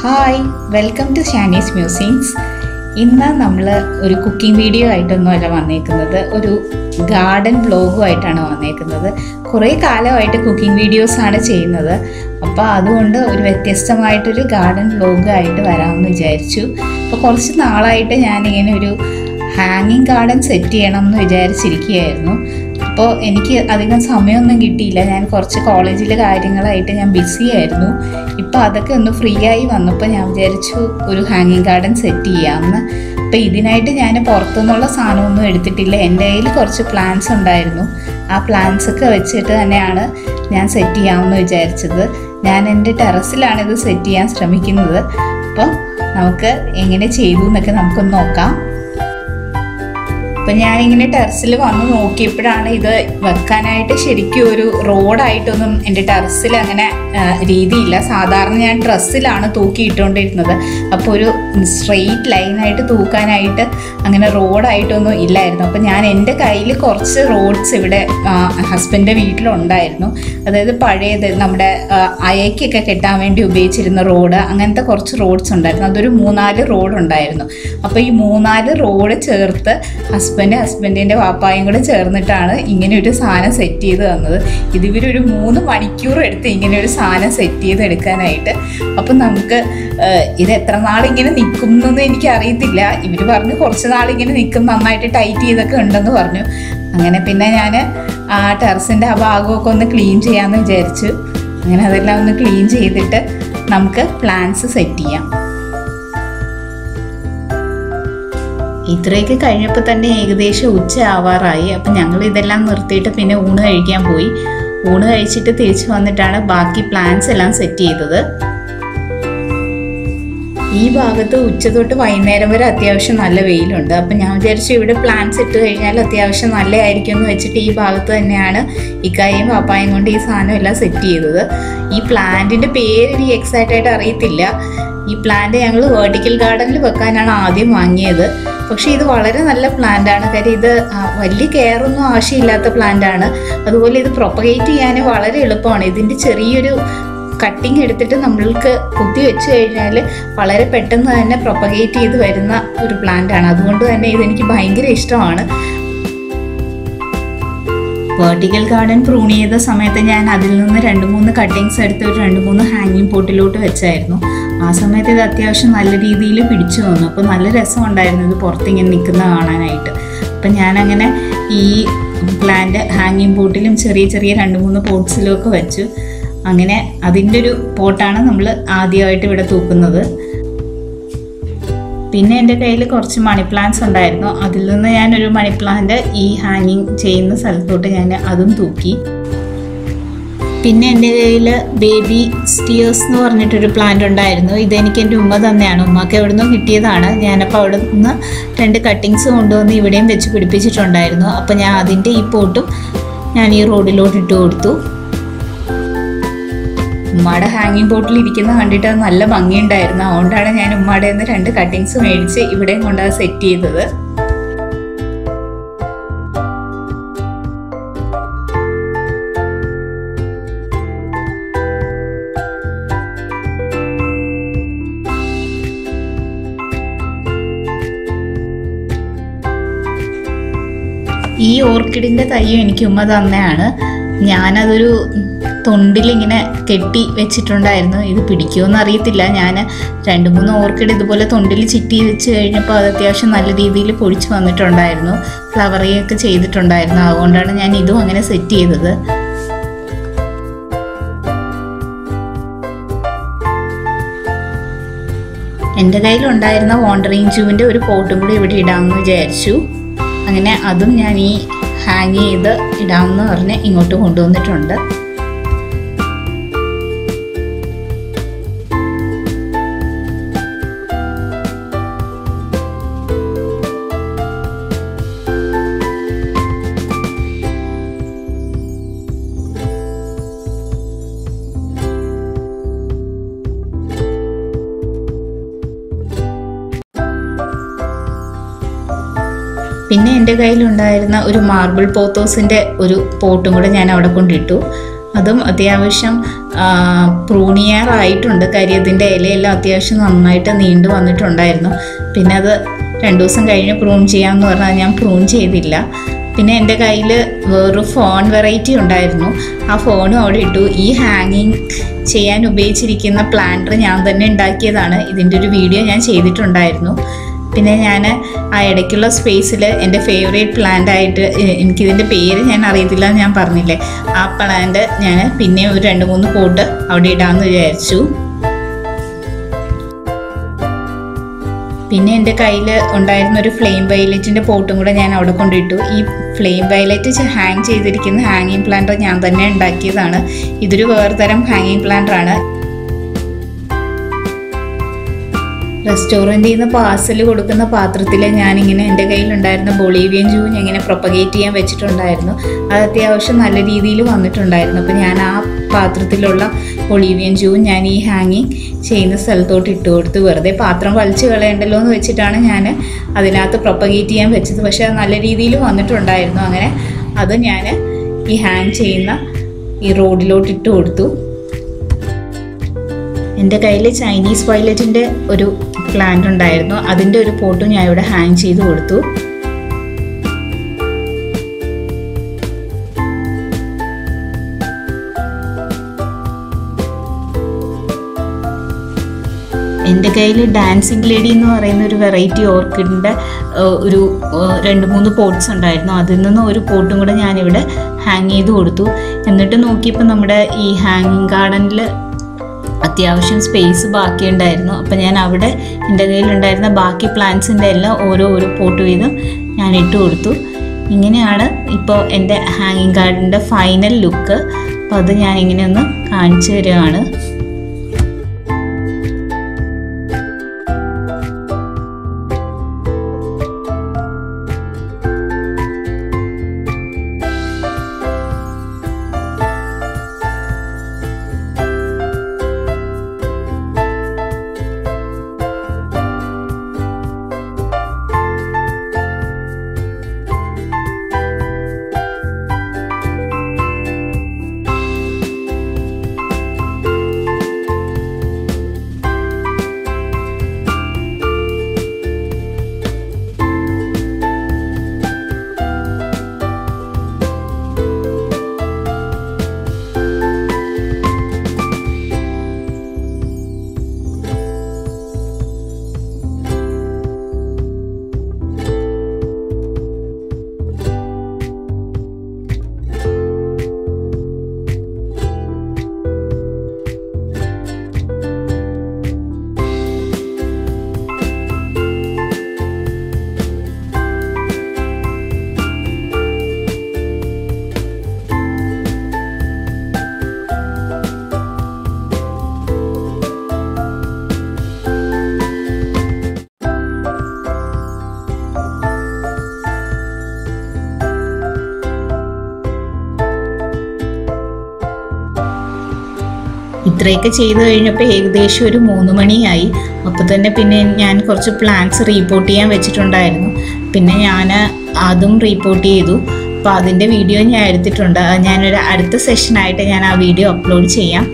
hi welcome to Shanee's musings ഇന്ന് നമ്മൾ ഒരു കുക്കിംഗ് വീഡിയോ ആയിട്ടൊന്നുമല്ല വന്നേക്കുന്നത് ഒരു ഗാർഡൻ വ്ലോഗുമായിട്ടാണ് വന്നേക്കുന്നത് കുറേ കാലമായിട്ട് കുക്കിംഗ് വീഡിയോസാണ് ചെയ്യുന്നത് അപ്പോൾ അതുകൊണ്ട് ഒരു വ്യത്യസ്തമായിട്ടൊരു ഗാർഡൻ വ്ലോഗ് ആയിട്ട് വരാമെന്ന് വിചാരിച്ചു അപ്പോൾ കുറച്ച് നാളായിട്ട് ഞാനിങ്ങനെ ഒരു ഹാങ്ങിങ് ഗാർഡൻ സെറ്റ് ചെയ്യണം എന്ന് വിചാരിച്ചിരിക്കുകയായിരുന്നു അപ്പോൾ എനിക്ക് അധികം സമയമൊന്നും കിട്ടിയില്ല ഞാൻ കുറച്ച് കോളേജിലെ കാര്യങ്ങളായിട്ട് ഞാൻ ബിസി ആയിരുന്നു ഇപ്പോൾ അതൊക്കെ ഒന്ന് ഫ്രീ ആയി വന്നപ്പോൾ ഞാൻ വിചാരിച്ചു ഒരു ഹാങ്ങിങ് ഗാർഡൻ സെറ്റ് ചെയ്യാമെന്ന് അപ്പോൾ ഇതിനായിട്ട് ഞാൻ പുറത്തുനിന്നുള്ള സാധനമൊന്നും എടുത്തിട്ടില്ല എൻ്റെ കയ്യിൽ കുറച്ച് പ്ലാൻസ് ഉണ്ടായിരുന്നു ആ പ്ലാൻസ് ഒക്കെ വെച്ചിട്ട് തന്നെയാണ് ഞാൻ സെറ്റ് ചെയ്യാമെന്ന് വിചാരിച്ചത് ഞാൻ എൻ്റെ ടെറസിലാണ് ഇത് സെറ്റ് ചെയ്യാൻ ശ്രമിക്കുന്നത് അപ്പോൾ നമുക്ക് എങ്ങനെ ചെയ്തു എന്നൊക്കെ നമുക്കൊന്ന് നോക്കാം അപ്പം ഞാനിങ്ങനെ ടെറസിൽ വന്ന് നോക്കിയപ്പോഴാണ് ഇത് വെക്കാനായിട്ട് ശരിക്കും ഒരു റോഡായിട്ടൊന്നും എൻ്റെ ടെറസിൽ അങ്ങനെ ആ, രീതിയില്ല സാധാരണ ഞാൻ ഡ്രസ്സിലാണ് തൂക്കിയിട്ടുകൊണ്ടിരുന്നത് അപ്പോൾ ഒരു സ്ട്രെയിറ്റ് ലൈനായിട്ട് തൂക്കാനായിട്ട് അങ്ങനെ റോഡായിട്ടൊന്നും ഇല്ലായിരുന്നു അപ്പോൾ ഞാൻ എൻ്റെ കയ്യിൽ കുറച്ച് റോഡ്സ് ഇവിടെ ഹസ്ബൻഡിൻ്റെ വീട്ടിലുണ്ടായിരുന്നു അതായത് പഴയത് നമ്മുടെ ആ, അയക്കൊക്കെ കെട്ടാൻ വേണ്ടി ഉപയോഗിച്ചിരുന്ന റോഡ് അങ്ങനത്തെ കുറച്ച് റോഡ്സ് ഉണ്ടായിരുന്നു അതൊരു മൂന്നാല് റോഡ് ഉണ്ടായിരുന്നു അപ്പോൾ ഈ മൂന്നാല് റോഡ് ചേർത്ത് ഹസ്ബൻഡ് ഹസ്ബൻഡിൻ്റെ വാപ്പായും കൂടെ ചേർന്നിട്ടാണ് ഇങ്ങനെ ഒരു സാധനം സെറ്റ് ചെയ്ത് തന്നത് ഇത് ഇവരൊരു മൂന്ന് മണിക്കൂർ എടുത്ത് ഇങ്ങനെ ഒരു സാധനം സെറ്റ് ചെയ്ത് എടുക്കാനായിട്ട് അപ്പം നമുക്ക് ആ, ഇത് എത്ര നാളിങ്ങനെ നിൽക്കും എന്നൊന്നും എനിക്ക് അറിയത്തില്ല ഇവർ പറഞ്ഞു കുറച്ച് നാളിങ്ങനെ നിൽക്കും നന്നായിട്ട് ടൈറ്റ് ചെയ്തൊക്കെ ഉണ്ടെന്ന് പറഞ്ഞു അങ്ങനെ പിന്നെ ഞാൻ ആ ടെറസിൻ്റെ ആ ഭാഗമൊക്കെ ഒന്ന് ക്ലീൻ ചെയ്യാമെന്ന് വിചാരിച്ചു അങ്ങനെ അതെല്ലാം ഒന്ന് ക്ലീൻ ചെയ്തിട്ട് നമുക്ക് പ്ലാന്റ്സ് സെറ്റ് ചെയ്യാം ഇത്രയൊക്കെ കഴിഞ്ഞപ്പോൾ തന്നെ ഏകദേശം ഉച്ച ആവാറായി അപ്പം ഞങ്ങൾ ഇതെല്ലാം നിർത്തിയിട്ട് പിന്നെ ഊണ് കഴിക്കാൻ പോയി ഊണ് കഴിച്ചിട്ട് തിരിച്ചു വന്നിട്ടാണ് ബാക്കി പ്ലാൻസ് എല്ലാം സെറ്റ് ചെയ്തത് ഈ ഭാഗത്ത് ഉച്ച തൊട്ട് വൈകുന്നേരം വരെ അത്യാവശ്യം നല്ല വെയിലുണ്ട് അപ്പം ഞാൻ വിചാരിച്ചു ഇവിടെ പ്ലാന്റ്സ് ഇട്ട് കഴിഞ്ഞാൽ അത്യാവശ്യം നല്ലതായിരിക്കും എന്ന് വെച്ചിട്ട് ഈ ഭാഗത്ത് തന്നെയാണ് ഇക്കായും പാപ്പായും കൊണ്ട് ഈ സാധനം എല്ലാം സെറ്റ് ചെയ്തത് ഈ പ്ലാന്റിൻ്റെ പേര് എനിക്ക് എക്സാക്റ്റ് ആയിട്ട് അറിയത്തില്ല ഈ പ്ലാന്റ് ഞങ്ങൾ വേർട്ടിക്കൽ ഗാർഡനിൽ വെക്കാനാണ് ആദ്യം വാങ്ങിയത് പക്ഷേ ഇത് വളരെ നല്ല പ്ലാന്റ് ആണ് കാര്യം ഇത് ആ, വലിയ കെയർ ഒന്നും ആവശ്യമില്ലാത്ത പ്ലാന്റ് ആണ് അതുപോലെ ഇത് പ്രൊപ്പഗേറ്റ് ചെയ്യാൻ വളരെ എളുപ്പമാണ് ഇതിൻ്റെ ചെറിയൊരു കട്ടിങ് എടുത്തിട്ട് നമ്മൾക്ക് കുത്തി വെച്ച് കഴിഞ്ഞാൽ വളരെ പെട്ടെന്ന് തന്നെ പ്രൊപ്പഗേറ്റ് ചെയ്ത് വരുന്ന ഒരു പ്ലാന്റ് ആണ് അതുകൊണ്ട് തന്നെ ഇതെനിക്ക് ഭയങ്കര ഇഷ്ടമാണ് വേർട്ടിക്കൽ ഗാർഡൻ പ്രൂൺ ചെയ്ത സമയത്ത് ഞാൻ അതിൽ നിന്ന് രണ്ട് മൂന്ന് കട്ടിങ്സ് എടുത്ത് ഒരു രണ്ട് മൂന്ന് ഹാങ്ങിങ് പോട്ടിലോട്ട് വെച്ചായിരുന്നു ആ സമയത്ത് ഇത് അത്യാവശ്യം നല്ല രീതിയിൽ പിടിച്ചു വന്നു അപ്പോൾ നല്ല രസമുണ്ടായിരുന്നു ഇത് പുറത്തിങ്ങനെ നിൽക്കുന്ന കാണാനായിട്ട് അപ്പം ഞാനങ്ങനെ ഈ പ്ലാന്റ് ഹാങ്ങിങ് പോട്ടിലും ചെറിയ ചെറിയ രണ്ട് മൂന്ന് പോട്ട്സിലും ഒക്കെ വെച്ചു അങ്ങനെ അതിൻ്റെ ഒരു പോട്ടാണ് നമ്മൾ ആദ്യമായിട്ട് ഇവിടെ തൂക്കുന്നത് പിന്നെ എൻ്റെ കയ്യിൽ കുറച്ച് മണി പ്ലാന്റ്സ് ഉണ്ടായിരുന്നു അതിൽ നിന്ന് ഞാനൊരു മണി പ്ലാന്റ് ഈ ഹാങ്ങിങ് ചെയ്യുന്ന സ്ഥലത്തോട്ട് ഞാൻ അതും തൂക്കി പിന്നെ എൻ്റെ കയ്യിൽ ബേബി സ്റ്റിയേഴ്സ് എന്ന് പറഞ്ഞിട്ടൊരു പ്ലാന്റ് ഉണ്ടായിരുന്നു ഇതെനിക്ക് എൻ്റെ ഉമ്മ തന്നെയാണ് ഉമ്മക്ക് എവിടെ നിന്നോ കിട്ടിയതാണ് ഞാനപ്പോൾ അവിടെ നിന്ന് രണ്ട് കട്ടിങ്സ് കൊണ്ടുവന്ന് ഇവിടെയും വെച്ച് പിടിപ്പിച്ചിട്ടുണ്ടായിരുന്നു അപ്പോൾ ഞാൻ അതിൻ്റെ ഈ പോട്ടും ഞാൻ ഈ റോഡിലോട്ട് ഇട്ട് കൊടുത്തു ഉമ്മയുടെ ഹാങ്ങിങ് ബോട്ടിൽ ഇരിക്കുന്ന കണ്ടിട്ട് അത് നല്ല ഭംഗിയുണ്ടായിരുന്നു അതുകൊണ്ടാണ് ഞാൻ ഉമ്മയുടെ നിന്ന് രണ്ട് കട്ടിങ്സ് മേടിച്ച് ഇവിടെയും കൊണ്ട് അത് സെറ്റ് ചെയ്തത് ഈ ഓർക്കിഡിൻ്റെ തയ്യും എനിക്ക് ഉമ്മ തന്നെയാണ് ഞാനതൊരു തൊണ്ടിലിങ്ങനെ കെട്ടി വെച്ചിട്ടുണ്ടായിരുന്നു ഇത് പിടിക്കുമെന്ന് അറിയത്തില്ല ഞാൻ രണ്ട് മൂന്ന് ഓർക്കിഡ് ഇതുപോലെ തൊണ്ടിൽ ചിറ്റി വെച്ച് കഴിഞ്ഞപ്പോൾ അത് അത്യാവശ്യം നല്ല രീതിയിൽ പൊടിച്ച് വന്നിട്ടുണ്ടായിരുന്നു ഫ്ലവറിയൊക്കെ ചെയ്തിട്ടുണ്ടായിരുന്നു അതുകൊണ്ടാണ് ഞാൻ ഇതും അങ്ങനെ സെറ്റ് ചെയ്തത് എൻ്റെ കയ്യിലുണ്ടായിരുന്ന വാണ്ടറിങ് ജൂവിൻ്റെ ഒരു പോട്ടും കൂടി ഇവിടെ ഇടാമെന്ന് വിചാരിച്ചു അങ്ങനെ അതും ഞാൻ ഈ ഹാങ് ചെയ്ത് ഇടാമെന്ന് പറഞ്ഞ് ഇങ്ങോട്ട് കൊണ്ടുവന്നിട്ടുണ്ട് പിന്നെ എൻ്റെ കയ്യിലുണ്ടായിരുന്ന ഒരു മാർബിൾ പോത്തോസിൻ്റെ ഒരു പോട്ടും കൂടെ ഞാൻ അവിടെ കൊണ്ടിട്ടു അതും അത്യാവശ്യം പ്രൂണിയാറായിട്ടുണ്ട് കാര്യം ഇതിൻ്റെ ഇലയെല്ലാം അത്യാവശ്യം നന്നായിട്ട് നീണ്ടു വന്നിട്ടുണ്ടായിരുന്നു പിന്നെ അത് രണ്ട് ദിവസം കഴിഞ്ഞ് പ്രൂൺ ചെയ്യാമെന്ന് പറഞ്ഞാൽ ഞാൻ പ്രൂൺ ചെയ്തില്ല പിന്നെ എൻ്റെ കയ്യിൽ വേറൊരു ഫോൺ വെറൈറ്റി ഉണ്ടായിരുന്നു ആ ഫോണും അവിടെ ഇട്ടു ഈ ഹാങ്ങിങ് ചെയ്യാൻ ഉപയോഗിച്ചിരിക്കുന്ന പ്ലാന്റർ ഞാൻ തന്നെ ഉണ്ടാക്കിയതാണ് ഇതിൻ്റെ ഒരു വീഡിയോ ഞാൻ ചെയ്തിട്ടുണ്ടായിരുന്നു പിന്നെ ഞാൻ ആ ഇടയ്ക്കുള്ള സ്പേസിൽ എൻ്റെ ഫേവറേറ്റ് പ്ലാന്റ് ആയിട്ട് എ- എനിക്കിതിൻ്റെ പേര് ഞാൻ അറിയത്തില്ല എന്ന് ഞാൻ പറഞ്ഞില്ലേ ആ പ്ലാന്റ് ഞാൻ പിന്നെ ഒരു രണ്ട് മൂന്ന് പോട്ട് അവിടെ ഇടാമെന്ന് വിചാരിച്ചു പിന്നെ എൻ്റെ കയ്യിൽ ഉണ്ടായിരുന്ന ഒരു ഫ്ലെയിം വയലറ്റിൻ്റെ പോട്ടും കൂടെ ഞാൻ അവിടെ കൊണ്ടിട്ടു ഈ ഫ്ലെയിം വയലറ്റ് ഹാങ് ചെയ്തിരിക്കുന്ന ഹാങ്ങിങ് പ്ലാന്റർ ഞാൻ തന്നെ ഉണ്ടാക്കിയതാണ് ഇതൊരു വേറെ തരം ഹാങ്ങിങ് പ്ലാന്റർ ആണ് റെസ്റ്റോറൻറ്റിൽ നിന്ന് പാർസൽ കൊടുക്കുന്ന പാത്രത്തിൽ ഞാനിങ്ങനെ എൻ്റെ കയ്യിലുണ്ടായിരുന്ന ബൊളീവിയൻ ജൂ ഞാൻ ഇങ്ങനെ പ്രൊപ്പഗേറ്റ് ചെയ്യാൻ വെച്ചിട്ടുണ്ടായിരുന്നു അത് അത്യാവശ്യം നല്ല രീതിയിൽ വന്നിട്ടുണ്ടായിരുന്നു അപ്പോൾ ഞാൻ ആ പാത്രത്തിലുള്ള ഒളീവിയൻ ജൂ ഞാൻ ഈ ഹാങ്ങിങ് ചെയ്യുന്ന സ്ഥലത്തോട്ട് ഇട്ട് കൊടുത്ത് വെറുതെ പാത്രം വലിച്ചു കളയണ്ടല്ലോ എന്ന് വെച്ചിട്ടാണ് ഞാൻ അതിനകത്ത് പ്രൊപ്പഗേറ്റ് ചെയ്യാൻ വെച്ചത് പക്ഷേ അത് നല്ല രീതിയിൽ വന്നിട്ടുണ്ടായിരുന്നു അങ്ങനെ അത് ഞാൻ ഈ ഹാങ് ചെയ്യുന്ന ഈ റോഡിലോട്ട് ഇട്ട് കൊടുത്തു എൻ്റെ കയ്യിൽ ചൈനീസ് വയലറ്റിൻ്റെ ഒരു പ്ലാന്റ് ഉണ്ടായിരുന്നു അതിൻ്റെ ഒരു പോട്ടും ഞാൻ ഇവിടെ ഹാങ് ചെയ്ത് കൊടുത്തു എൻ്റെ കയ്യിൽ ഡാൻസിങ് ലേഡി എന്ന് പറയുന്ന ഒരു വെറൈറ്റി ഓർക്കിഡിൻ്റെ ഒരു ഏഹ്, രണ്ട് മൂന്ന് പോട്ട്സ് ഉണ്ടായിരുന്നു അതിൽ നിന്ന് ഒരു പോട്ടും കൂടെ ഞാനിവിടെ ഹാങ് ചെയ്ത് കൊടുത്തു എന്നിട്ട് നോക്കിയപ്പോൾ നമ്മുടെ ഈ ഹാങ്ങിങ് ഗാർഡനിൽ അത്യാവശ്യം സ്പേസ് ബാക്കിയുണ്ടായിരുന്നു അപ്പം ഞാൻ അവിടെ എൻ്റെ കയ്യിലുണ്ടായിരുന്ന ബാക്കി പ്ലാന്റ്സിൻ്റെ എല്ലാം ഓരോ ഓരോ പോട്ട് വീതം ഞാൻ ഇട്ട് കൊടുത്തു ഇങ്ങനെയാണ് ഇപ്പോൾ എൻ്റെ ഹാങ്ങിങ് ഗാർഡൻ്റെ ഫൈനൽ ലുക്ക് അപ്പോൾ അത് ഞാൻ ഇങ്ങനെ ഒന്ന് കാണിച്ചു തരികയാണ് ഇത്രയൊക്കെ ചെയ്തു കഴിഞ്ഞപ്പോൾ ഏകദേശം ഒരു മൂന്ന് മണിയായി അപ്പോൾ തന്നെ പിന്നെ ഞാൻ കുറച്ച് പ്ലാൻസ് റീപോർട്ട് ചെയ്യാൻ വെച്ചിട്ടുണ്ടായിരുന്നു പിന്നെ ഞാൻ അതും റീപോർട്ട് ചെയ്തു അപ്പോൾ അതിൻ്റെ വീഡിയോ ഞാൻ എടുത്തിട്ടുണ്ട് അത് ഞാനൊരു അടുത്ത സെഷനായിട്ട് ഞാൻ ആ വീഡിയോ അപ്ലോഡ് ചെയ്യാം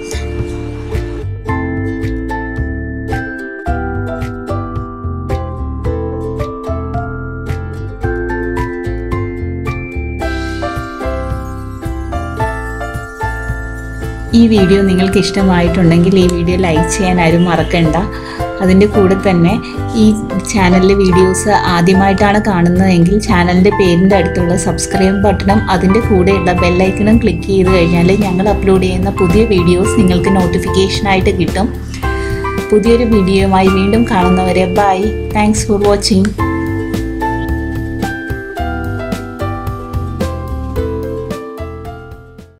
ഈ വീഡിയോ നിങ്ങൾക്ക് ഇഷ്ടമായിട്ടുണ്ടെങ്കിൽ ഈ വീഡിയോ ലൈക്ക് ചെയ്യാൻ ആരും മറക്കണ്ട അതിൻ്റെ കൂടെ തന്നെ ഈ ചാനലിലെ വീഡിയോസ് ആദ്യമായിട്ടാണ് കാണുന്നതെങ്കിൽ ചാനലിൻ്റെ പേരിൻ്റെ അടുത്തുള്ള സബ്സ്ക്രൈബ് ബട്ടണും അതിൻ്റെ കൂടെയുള്ള ബെല്ലൈക്കണും ക്ലിക്ക് ചെയ്ത് കഴിഞ്ഞാൽ ഞങ്ങൾ അപ്ലോഡ് ചെയ്യുന്ന പുതിയ വീഡിയോസ് നിങ്ങൾക്ക് നോട്ടിഫിക്കേഷനായിട്ട് കിട്ടും പുതിയൊരു വീഡിയോയുമായി വീണ്ടും കാണുന്നവരെ ബൈ താങ്ക്സ് ഫോർ വാച്ചിങ്